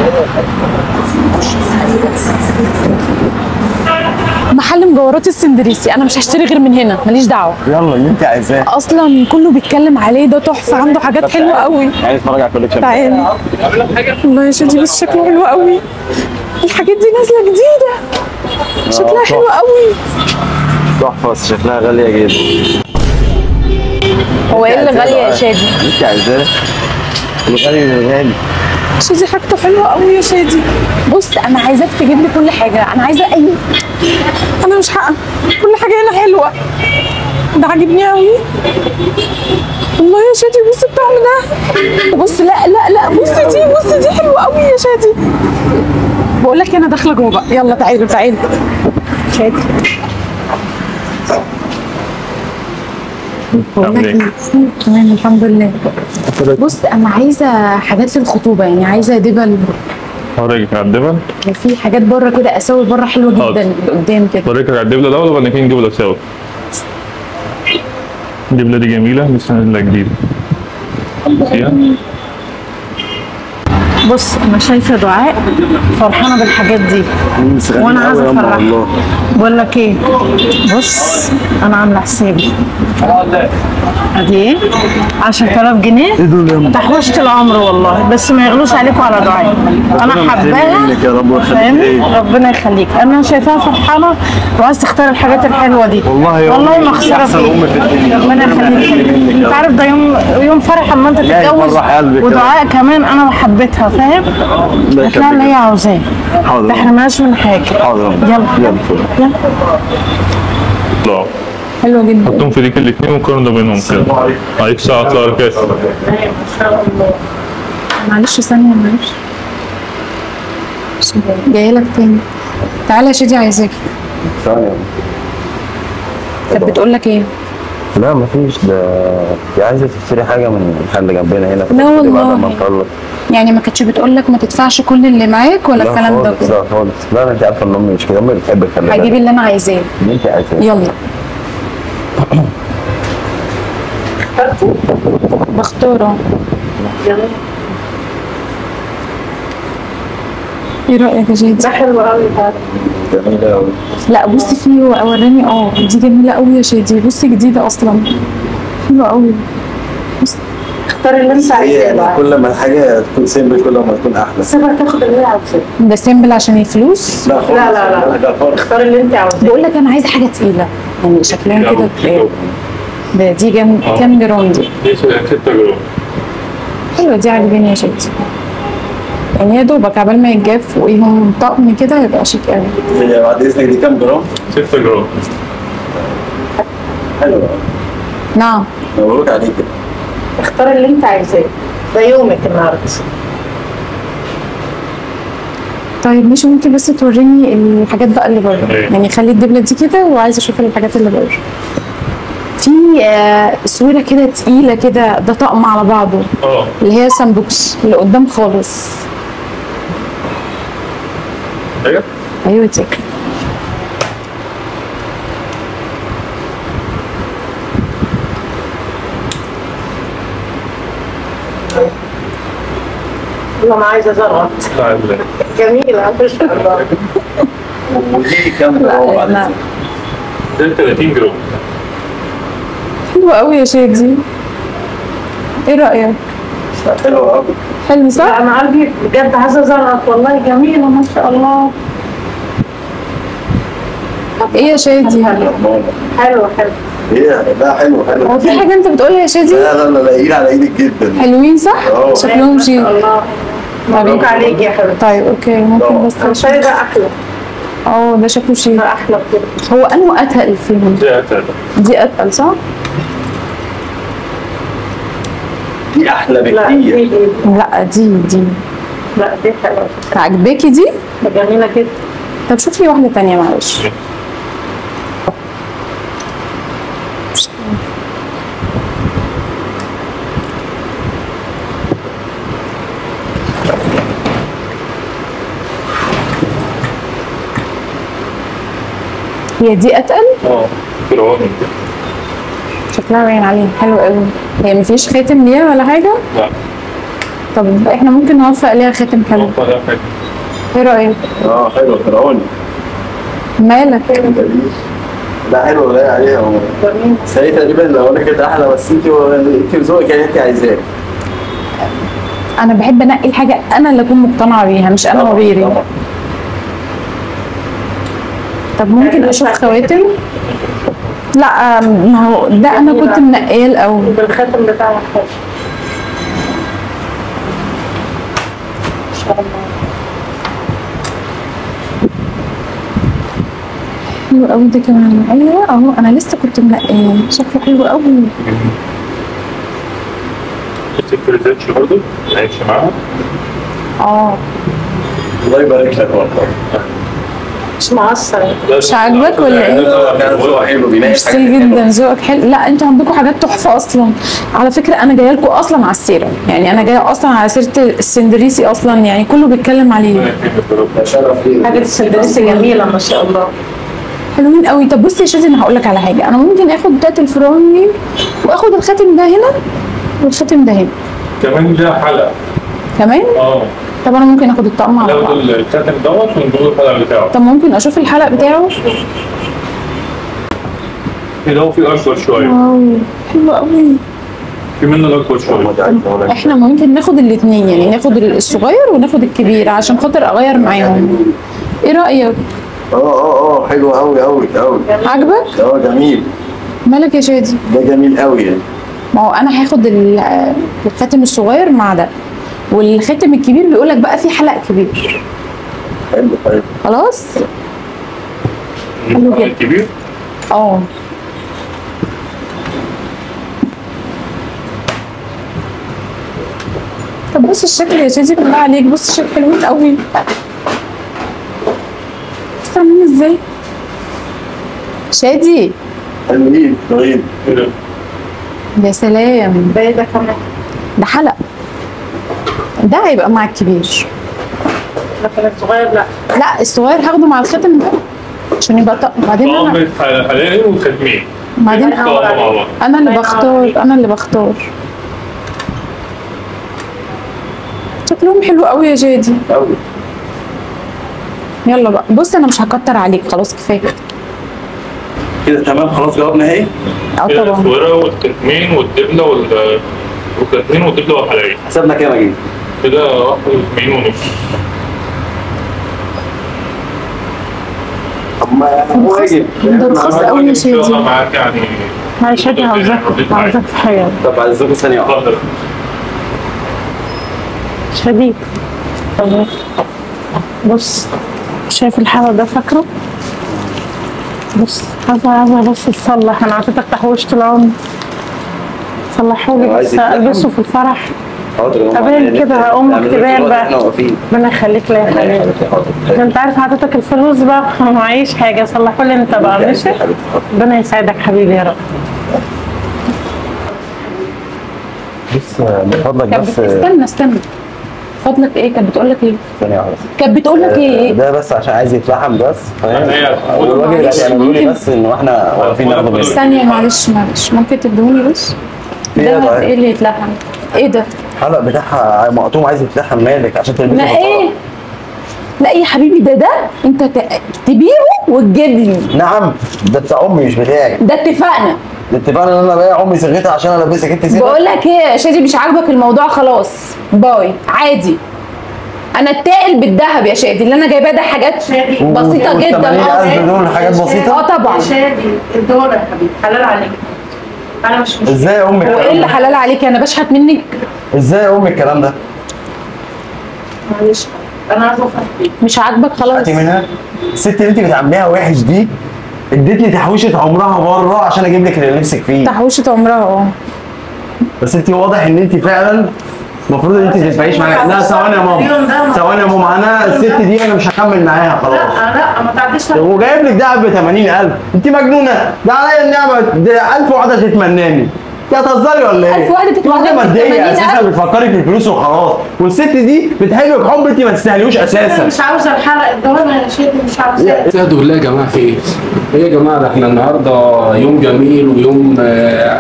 محل مجوهرات السندريسي انا مش هشتري غير من هنا ماليش دعوه يلا اللي انت عايزاه اصلا كله بيتكلم عليه ده تحفه عنده حاجات حلوه قوي عايز اتفرج على الكوليكشن تعالي والله يا شادي بس شكله حلو قوي الحاجات دي نازله جديده شكلها حلو قوي تحفه بس شكلها غاليه جدا هو ايه اللي غاليه يا اللي شادي انت عايزاه الغالي غالي شادي حاجته حلوه قوي يا شادي بص انا عايزاك تجيب لي كل حاجه انا عايزه اي انا مش حق كل حاجه هنا حلوه ده عاجبني قوي والله يا شادي بص الطعم ده بص لا لا لا بص دي بص دي حلوه قوي يا شادي بقول لك انا داخله جوه بقى يلا تعالوا تعالوا شادي بقول لك إيه؟ تمام الحمد لله بص انا عايزه حاجات للخطوبه يعني عايزه دبل هوريك على الدبل وفي حاجات بره كده اساور بره حلوه حاضر. جدا قدام كده هوريك على الدبله الاول وبعد كده نجيب الاساور الدبله دي جميله لسه نازله جديد فيها بص انا شايفه دعاء فرحانه بالحاجات دي وانا عايزه افرحها والله بقول لك ايه بص انا عامله حسابي ادي ايه 10000 جنيه ايه دول يا ام تحويشة العمر والله بس ما يغلوش عليكم على دعاء انا حباها منك يا رب ويخليك فاهمني ايه ربنا يخليك انا شايفاها فرحانه وعايز تختار الحاجات الحلوه دي والله يا والله أمي ما خساره أحسن فيك أم في الدنيا. ربنا ربنا يخليك يخليك منك يا انت رب. عارف ده يوم يوم فرح اما انت لا، تتجوز يفرح قلبك ودعاء كمان انا حبيتها فاهم الله هتلاقي اللي هي يخليك. عاوزاه حاضر ما تحرمهاش من حاجه حاضر يا أم. يلا يلا فل. يلا لا حلوه جدا حطهم في ديك الاثنين وقارن ده بينهم كده عليك ساعة طلع ركاز معلش ثانيه معلش جايه لك تاني تعالى يا شادي عايزاكي ثانية يا أم. كانت بتقول لك ايه لا مفيش ده دي عايزه تشتري حاجه من محل جنبنا هنا لا بعد والله. ما نخلص يعني ما كانتش بتقول لك ما تدفعش كل اللي معاك ولا لا الكلام ده خالص كله لا خالص لا لا، انت عارفه ان امي مش كده امي بتحب تخلي هجيب بالك اللي انا عايزاه اللي انت عايزاه يلا بختاره ايه رايك يا جدي؟ حلو قوي جميله قوي لا بصي في وراني اه دي جميله قوي يا شادي بصي جديده اصلا حلوه قوي اختار اللي انت عايزاه بقى كل ما الحاجه تكون سيمبل كل ما تكون احلى سيبها تاخد اللي هي عاوزاه ده سيمبل عشان الفلوس لا خالص لا، لا، لا. لا خالص اختار اللي انت عاوزاه بقول لك انا عايزه حاجه تقيله يعني شكلها كده تقيل. ده دي جم... كام جرام دي دي 6 جرام حلوه دي عاجباني يا شادي يعني يا دوبك عبال ما يتجاب فوقيهم طقم كده يبقى شيك قوي هي بعد اذنك دي كام جرام؟ 6 جرام حلوه نعم مبروك عليك اختار اللي انت عايزاه ده يومك النهارده طيب مش ممكن بس توريني الحاجات بقى اللي بره إيه. يعني خلي الدبله دي كده وعايزه اشوف الحاجات اللي بره في آه، اسوره كده تقيله كده ده طقم على بعضه اه اللي هي ساندوتش اللي قدام خالص ايوه ايوه دي والله انا عايزه ازرط تعال جميله ما شاء الله ودي كام جرام بعد لا اذنك؟ 30 جرام حلوه قوي يا شادي ايه رايك حلوه قوي حلو صح لا انا قلبي بجد عايزه ازرط والله جميله ما شاء الله ايه يا شادي حلو حلو هي لا حلو حلو هو في حاجه انت بتقولها يا شادي لا لا لا لاقيين على ايدك جدا حلوين صح اه. شكلهم ما شيك شاء الله مبروك عليك يا حبيبتي طيب اوكي ممكن بس أشوف. الشاي ده احلى اه ده شكله شيك ده احلى بجد هو انه اتقل فيهم دي اتقل دي اتقل صح دي احلى لا دي بكتير دي لا دي دي لا دي حلوه عجباكي دي ده جميله جدا طب شوفي واحده تانية معلش هي دي اتقل اه جرام شكلها باين عليها حلو قوي هي مفيش خاتم ليها ولا حاجه لا طب احنا ممكن نوفق ليها خاتم حلو نقطة ده حاجة. ايه رايك اه حلو فرعوني مالك لا حلو لا عليها هو بس هي تقريبا لو انا كانت احلى بس انت انت وذوقك يعني انت عايزاه انا بحب انقي الحاجه انا اللي اكون مقتنعه بيها مش انا طبعاً، وغيري طبعاً. طب ممكن اشوف خواتم لا آم، ما هو ده انا كنت منقيه الاول بالخاتم بتاعها حلو ان شاء الله حلو قوي ده كمان ايوه اهو انا لسه كنت منقيه شكله حلو قوي بس الفريزاتش برضه هيمشي معاها اه الله يبارك لك والله مش معصر مش عاجبك ولا ايه؟ فعلا ذوقه حلو بيناقش حاجات ميرسي حلوة. جدا ذوقك حلو لا انتوا عندكم حاجات تحفه اصلا على فكره انا جايه لكم اصلا على السيره يعني انا جايه اصلا على سيره السندريسي اصلا يعني كله بيتكلم عليه ده شرف لينا حاجة السندريسي جميلة ما شاء الله حلوين قوي طب بصي يا شادي انا هقول لك على حاجه انا ممكن اخد بتاعت الفرعوني واخد الخاتم ده هنا والخاتم ده هنا كمان ده حلقة كمان اه طب انا ممكن اخد الطقم على ناخد بعض الخاتم دوت ونجيب الحلقة بتاعه طب ممكن اشوف الحلق بتاعه كده هو في أكبر شوية واو حلو قوي في منه الأكبر شوية احنا ممكن ناخد الاثنين يعني ناخد الصغير وناخد الكبير عشان خاطر اغير معاهم ايه رايك اه اه اه حلو قوي قوي قوي عاجبك اه جميل مالك يا شادي ده جميل قوي يعني ما هو انا هاخد ال- الخاتم الصغير مع ده والخاتم الكبير بيقول لك بقى في حلق كبير حلو حلو خلاص حلو جدا. الكبير اه طب بص الشكل يا شادي بالله عليك بص الشكل حلوين قوي بص عاملين ازاي شادي حلوين حلوين كده يا سلام ده ده كمان ده حلق ده هيبقى مع الكبير لكن الصغير لا لا الصغير هاخده مع الختم ده عشان يبقى طق بعدين انا طقم حلقين وختمين بعدين الله طقم عليك. مع بعض انا اللي الله بختار ينور انا اللي بختار شكلهم حلو قوي يا جادي قوي يلا بقى بص انا مش هكتر عليك خلاص كفايه كده تمام خلاص جاوبنا اهي اه كده طبعا الصورة والختمين والدبلة وال والختمين والدبلة والحلقين حسبنا كام يا جديد كده واحد واتنين ونص طب ما هو واجب ده رخيص قوي يا إن شاء الله شادي معاك يعني معلش شادي عاوزاك عاوزاك في حاجة طب عايزكم ثانية واحدة اتفضل شديد طب بص شايف الحلقة ده فاكره؟ بص عايزة عايزة بس تصلح أنا عطيتك تحويشة العمر صلحولي عايز بس يتلحم؟ ألبسه في الفرح حاضر يا ماما. أبين كده هقوم نعمل اكتبان دلوقتي بقى. احنا واقفين ربنا يخليك ليا يا حبيبي حاضر انت عارف عطيتك الفلوس بقى معيش حاجة صلحولي انت بقى ماشي ربنا يسعدك حبيبي يا رب بص من فضلك كانت بس بت- استنى استنى فضلك ايه كانت بتقول لك ايه ثانية واحدة كانت بتقول لك ايه ده بس عشان عايز يتلحم بس فاهم هي- والراجل معلش، اللي بيقول لي ممكن- بس ان احنا واقفين ناخد منه ثانيه معلش معلش ممكن تدوني بس في ايه ده طيب؟ ايه اللي يتلحم ايه ده الحلق بتاعها مقطوم عايز يتلحم مالك عشان تلبسه لا بطاقة. ايه لا يا حبيبي ده ده انت ت- تبيعه وتجيبني نعم ده بتاع امي مش بتاعي ده اتفقنا ده اتفقنا ان انا بايع امي صيغتها عشان البسك انت سيبها بقول لك ايه يا شادي مش عاجبك الموضوع خلاص باي عادي انا التائل بالذهب يا شادي اللي انا جايباه ده حاجات بسيطه جدا 80000 دول حاجات بسيطه اه طبعا شادي الدولار يا حبيبي حلال عليك انا مش مش ازاي يا امي هو ايه الكلام اللي ده حلال عليك انا بشحت منك ازاي يا امي الكلام ده معلش انا عايزه افهم فيك مش عاجبك خلاص هاتي منها الست اللي انت بتعمليها وحش دي ادتني تحويشه عمرها بره عشان اجيب لك اللي نفسك فيه تحويشة عمرها اه بس انت واضح ان انت فعلا المفروض ان انت ما تنفعيش معايا لا ثواني يا ماما ثواني يا ماما انا الست دي انا مش هكمل معاها خلاص لا لا ما تعديش وجايب لك دهب ب 80000 انت مجنونه ده عليا النعمه ده 1000 واحده تتمناني انت هتهزري ولا ايه؟ 1000 واحدة دي تتمناني واحده ب ماديه 80,000. اساسا بتفكري في الفلوس وخلاص والست دي بتحبك حب انت ما تستاهلوش اساسا مش عاوزه الحلقه الدولار يا شادي مش عاوزاه استهدوا بالله يا جماعه في ايه؟ ايه يا جماعه ده احنا النهارده يوم جميل ويوم آه،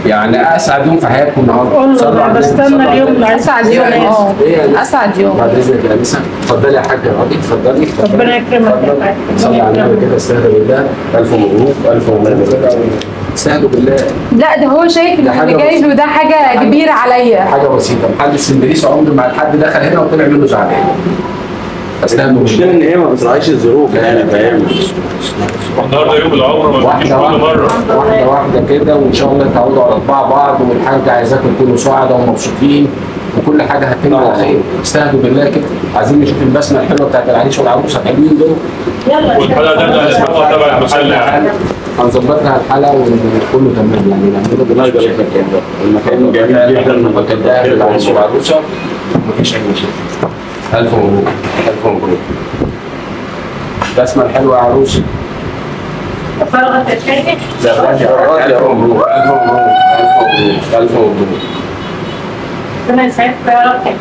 يعني اسعد يوم في حياتكم النهارده قول صلوا له على النبي، بستنى صلوا على اليوم النبي. اللي اسعد يوم اه إيه؟ اسعد يوم بعد اذنك يا انسه اتفضلي يا حاجه راضي اتفضلي اتفضلي. ربنا يكرمك يا اتفضلي. حاج. صلي على النبي كده استهدى بالله الف مبروك الف مبروك استهدوا بالله لا ده هو شايف ده ان حاجة اللي جاي له ده حاجه كبيره عليا حاجه بسيطه محل السندريس عمر ما حد دخل هنا وطلع منه زعلان استهدوا المشكله بالله ان هي ما بتراعيش الظروف يعني فاهم النهارده يوم العمر ما بتجيش واحده كل واحده مره واحده واحده كده وان شاء الله تعودوا على طباع بعض والحاجه عايزاكم تكونوا سعداء ومبسوطين وكل حاجه هتتم على خير استهدوا بالله كده عايزين نشوف البسمه الحلوه بتاعت العريس والعروسه الحلوين دول يلا والحلقه ده اللي هنسمعها تبع المحل يعني هنظبط لها الحلقه وكله تمام يعني نعمله الله يبارك لك يا رب. المكان جميل جدا المكان ده اهل العريس والعروسه مفيش اي مشاكل الف مبروك الف مبروك البسمه الحلوه يا عروسه فرغت الشاي الف مبروك الف مبروك الف مبروك الف مبروك ربنا يسعدك يا رب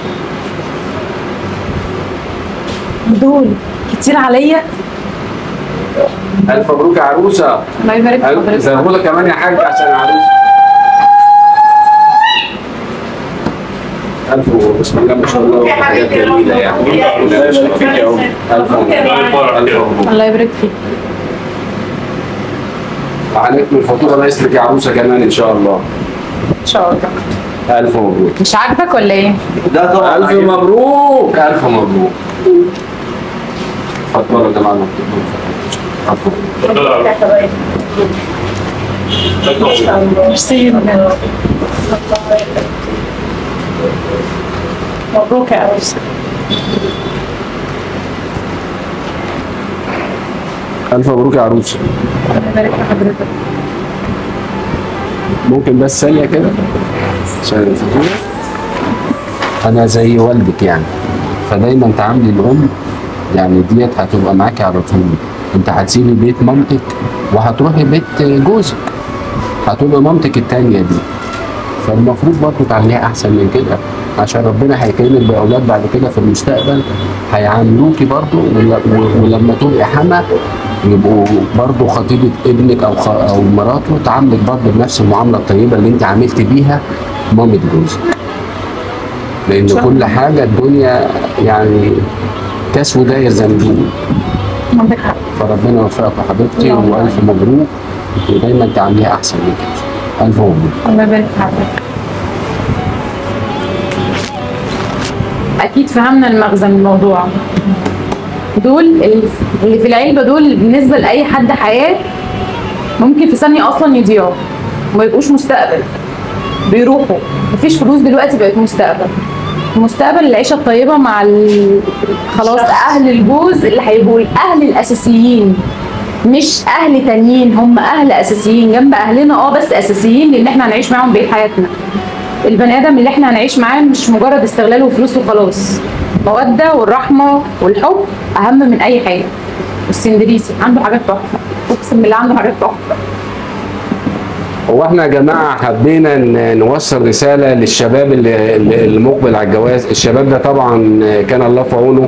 دول كتير عليا الف مبروك يا عروسه الله يبارك في حضرتك زودوا كمان يا حاج عشان العروسه الف مبروك بسم الله ما شاء الله حاجات جميله يعني الله يبارك فيك يا أمي. الف مبروك الف مبروك الله يبارك فيك هنكمل الفاتوره ناقص لك يا عروسه كمان ان شاء الله ان شاء الله الف مبروك مش عاجبك ولا ايه؟ ده طبعا الف عجيب. مبروك الف مبروك اتفضلوا يا جماعه عفوا اتفضل يا عم. اتفضل. ميرسي جدا مبروك يا عروسه الف مبروك يا عروسه الله يبارك في حضرتك ممكن بس ثانيه كده عشان الفاتوره انا زي والدك يعني فدايما تعاملي الام يعني ديت هتبقى معاكي على طول انت هتسيبي بيت مامتك وهتروحي بيت جوزك هتبقى مامتك التانية دي فالمفروض برضه تعمليها احسن من كده عشان ربنا هيكرمك باولاد بعد كده في المستقبل هيعاملوكي برضه ول- و- ولما تبقي حما يبقوا برضه خطيبة ابنك او خ... او مراته تعاملك برضه بنفس المعامله الطيبه اللي انت عملت بيها مامة جوزك. لان كل حاجه الدنيا يعني كاس وداير زي ما بيقولوا عندك حق فربنا يوفقك يا حبيبتي والف مبروك ودايما تعمليها احسن من كده. الف مبروك. الله يبارك في حضرتك اكيد فهمنا المغزى من الموضوع دول اللي في العلبه دول بالنسبه لاي حد حياه ممكن في ثانيه اصلا يضيعوا وما يبقوش مستقبل بيروحوا مفيش فلوس دلوقتي بقت مستقبل مستقبل العيشه الطيبه مع ال... خلاص اهل الجوز اللي هيبقوا الاهل الاساسيين مش اهل تانيين هم اهل اساسيين جنب اهلنا اه بس اساسيين لان احنا هنعيش معاهم بقيه حياتنا البني ادم اللي احنا هنعيش معاه مش مجرد استغلال وفلوس وخلاص الموده والرحمه والحب اهم من اي حاجه والسندريسي عنده حاجات تحفه اقسم بالله عنده حاجات تحفه هو احنا يا جماعه حبينا ن- نوصل رساله للشباب اللي اللي- المقبل على الجواز، الشباب ده طبعا كان الله في عونه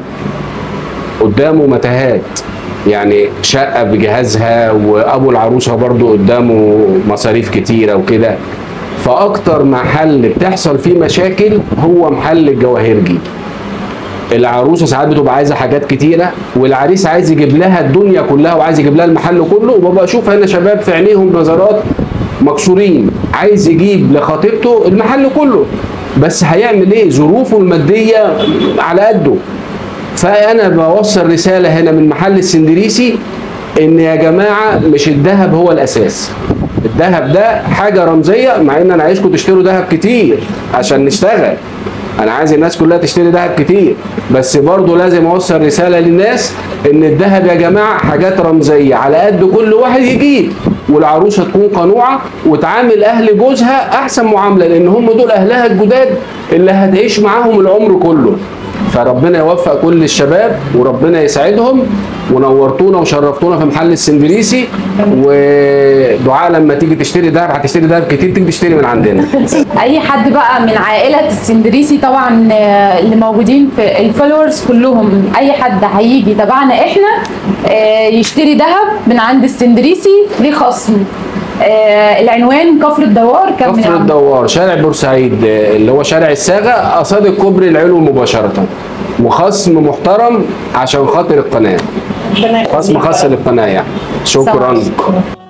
قدامه متاهات يعني شقه بجهازها وابو العروسه برضو قدامه مصاريف كتيره وكده فاكتر محل بتحصل فيه مشاكل هو محل الجواهرجي العروسه ساعات بتبقى عايزه حاجات كتيره والعريس عايز يجيب لها الدنيا كلها وعايز يجيب لها المحل كله وببقى اشوف هنا شباب في عينيهم نظرات مكسورين عايز يجيب لخطيبته المحل كله بس هيعمل ايه ظروفه الماديه على قده فانا بوصل رساله هنا من محل السندريسي ان يا جماعه مش الذهب هو الاساس الذهب ده حاجه رمزيه مع ان انا عايزكم تشتروا ذهب كتير عشان نشتغل انا عايز الناس كلها تشتري ذهب كتير بس برضه لازم اوصل رساله للناس ان الذهب يا جماعه حاجات رمزيه على قد كل واحد يجيب والعروسه تكون قنوعه وتعامل اهل جوزها احسن معامله لان هم دول اهلها الجداد اللي هتعيش معاهم العمر كله فربنا يوفق كل الشباب وربنا يسعدهم ونورتونا وشرفتونا في محل السندريسي ودعاء لما تيجي تشتري دهب هتشتري دهب كتير تيجي تشتري من عندنا اي حد بقى من عائله السندريسي طبعا آه، اللي موجودين في الفولورز كلهم اي حد هيجي تبعنا احنا آه، يشتري ذهب من عند السندريسي ليه خصم آه العنوان كفر الدوار كم من كفر عم- الدوار شارع بورسعيد آه، اللي هو شارع الساغة قصاد الكوبري العلوي مباشرة وخصم محترم عشان خاطر القناة ربنا خصم يخليك. خاص للقناة يعني شكرا سلام.